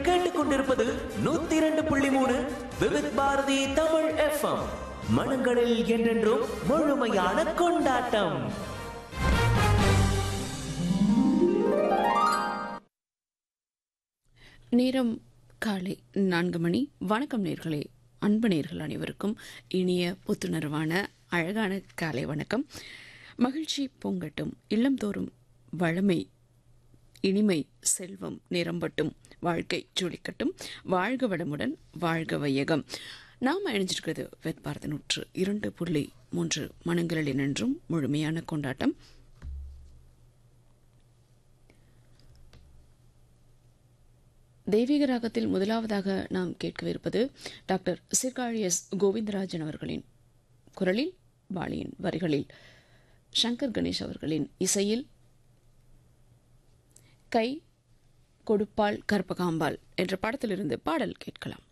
கேட்டுக்கொண்டிருப்பது நூத்தி இரண்டு புள்ளி மூணு விவித் பாரதி தமிழ் எஃப்எம் மனங்களில் என்றென்றும் முழுமையான கொண்டாட்டம் நேரம் காலை நான்கு மணி வணக்கம் நேர்களே அன்பு நேர்கள் அனைவருக்கும் இனிய புத்துணர்வான அழகான காலை வணக்கம் மகிழ்ச்சி பொங்கட்டும் இல்லம்தோறும் வளமை இனிமை செல்வம் நிரம்பட்டும் வாழ்க்கை ஜொலிக்கட்டும் வாழ்க வளமுடன் வாழ்க வையகம் நாம் அணிஞ்சிருக்கிறது வெட்பாரத நூற்று இரண்டு புள்ளி மூன்று மனங்களில் நின்றும் முழுமையான கொண்டாட்டம் தெய்வீக ராகத்தில் முதலாவதாக நாம் கேட்கவிருப்பது டாக்டர் சீர்காழி எஸ் கோவிந்தராஜன் அவர்களின் குரலில் பாலியின் வரிகளில் சங்கர் கணேஷ் அவர்களின் இசையில் கை கொடுப்பால் கற்பகாம்பாள் என்ற படத்திலிருந்து பாடல் கேட்கலாம்